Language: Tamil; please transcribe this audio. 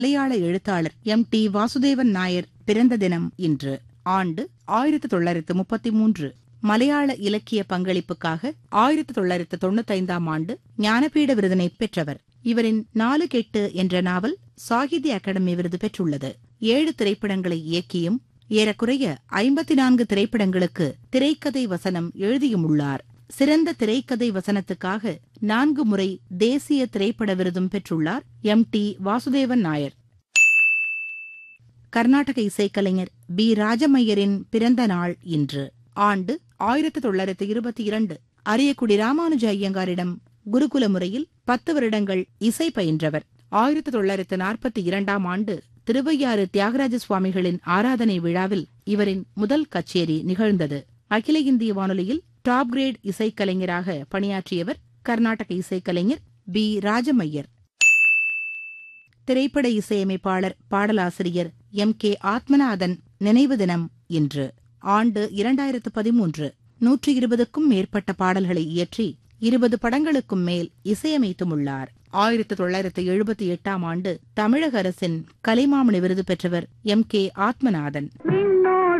மலையாள எழுத்தாளர் எம் டி வாசுதேவன் நாயர் பிறந்த தினம் இன்று ஆண்டு ஆயிரத்து தொள்ளாயிரத்து முப்பத்தி மூன்று மலையாள இலக்கிய பங்களிப்புக்காக ஆயிரத்து தொள்ளாயிரத்து தொண்ணூத்தைந்தாம் ஆண்டு ஞானபீட விருதினை பெற்றவர் இவரின் நாலு கெட்டு என்ற நாவல் சாகித்ய அகாடமி விருது பெற்றுள்ளது ஏழு திரைப்படங்களை இயக்கியும் ஏறக்குறைய ஐம்பத்தி நான்கு திரைப்படங்களுக்கு திரைக்கதை வசனம் எழுதியும் உள்ளார் சிறந்த திரைக்கதை வசனத்துக்காக நான்கு முறை தேசிய திரைப்பட விருதும் பெற்றுள்ளார் எம் டி வாசுதேவன் நாயர் கர்நாடக இசைக்கலைஞர் பி ராஜமையரின் பிறந்த நாள் இன்று ஆண்டு ஆயிரத்து தொள்ளாயிரத்து இருபத்தி இரண்டு அரியக்குடி ராமானுஜ ஐயங்காரிடம் குருகுல முறையில் பத்து வருடங்கள் இசை பயின்றவர் ஆயிரத்து தொள்ளாயிரத்து நாற்பத்தி இரண்டாம் ஆண்டு திருவையாறு தியாகராஜ சுவாமிகளின் ஆராதனை விழாவில் இவரின் முதல் கச்சேரி நிகழ்ந்தது அகில இந்திய வானொலியில் டாப் கிரேட் இசைக்கலைஞராக பணியாற்றியவர் கர்நாடக இசைக்கலைஞர் பி ராஜமையர் திரைப்பட இசையமைப்பாளர் பாடலாசிரியர் எம் கே ஆத்மநாதன் நினைவு தினம் இன்று ஆண்டு இரண்டாயிரத்து பதிமூன்று நூற்றி இருபதுக்கும் மேற்பட்ட பாடல்களை இயற்றி இருபது படங்களுக்கும் மேல் இசையமைத்துமுள்ளார் ஆயிரத்து தொள்ளாயிரத்து எழுபத்தி எட்டாம் ஆண்டு தமிழக அரசின் கலைமாமணி விருது பெற்றவர் எம் கே ஆத்மநாதன்